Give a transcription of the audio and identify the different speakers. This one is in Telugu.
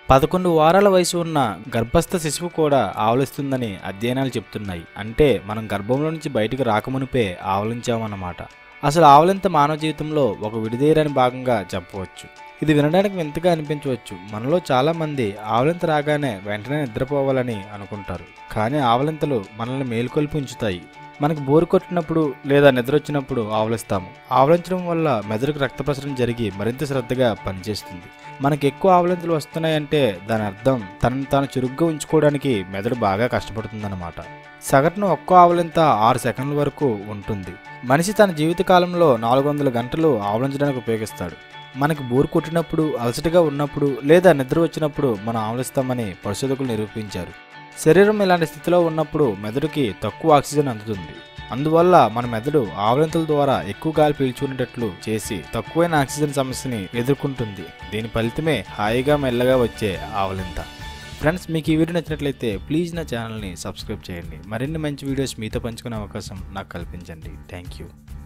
Speaker 1: పదకొండు వారాల వయసు ఉన్న గర్భస్థ శిశువు కూడా ఆవలిస్తుందని అధ్యయనాలు చెప్తున్నాయి అంటే మనం గర్భంలో నుంచి బయటికి రాకమునిపే ఆవలించామన్నమాట అసలు ఆవలింత మానవ జీవితంలో ఒక విడిదేరని భాగంగా చెప్పవచ్చు ఇది వినడానికి వింతగా అనిపించవచ్చు మనలో చాలా మంది ఆవలింత రాగానే వెంటనే నిద్రపోవాలని అనుకుంటారు కానీ ఆవలింతలు మనల్ని మేలుకొల్పి ఉంచుతాయి మనకు బోరు కొట్టినప్పుడు లేదా నిద్ర వచ్చినప్పుడు ఆవలిస్తాము ఆవలించడం వల్ల మెదడుకు రక్త ప్రసరణ జరిగి మరింత శ్రద్ధగా పనిచేస్తుంది మనకు ఎక్కువ ఆవలింతలు వస్తున్నాయంటే దాని అర్థం తనను తాను చురుగ్గా ఉంచుకోవడానికి మెదడు బాగా కష్టపడుతుందన్నమాట సగటున ఒక్కో ఆవలింత ఆరు సెకండ్ల వరకు ఉంటుంది మనిషి తన జీవితకాలంలో నాలుగు వందల గంటలు ఆవలించడానికి ఉపయోగిస్తాడు మనకి బోరు కొట్టినప్పుడు అలసటగా ఉన్నప్పుడు లేదా నిద్ర వచ్చినప్పుడు మనం ఆవలిస్తామని పరిశోధకులు నిరూపించారు శరీరం ఇలాంటి స్థితిలో ఉన్నప్పుడు మెదడుకి తక్కువ ఆక్సిజన్ అందుతుంది అందువల్ల మన మెదడు ఆవలింతల ద్వారా ఎక్కువ గాలి పీల్చుకునేటట్లు చేసి తక్కువైన ఆక్సిజన్ సమస్యని ఎదుర్కొంటుంది దీని ఫలితమే హాయిగా మెల్లగా వచ్చే ఆవలింత ఫ్రెండ్స్ మీకు ఈ వీడియో నచ్చినట్లయితే ప్లీజ్ నా ఛానల్ని సబ్స్క్రైబ్ చేయండి మరిన్ని మంచి వీడియోస్ మీతో పంచుకునే అవకాశం నాకు కల్పించండి థ్యాంక్ యూ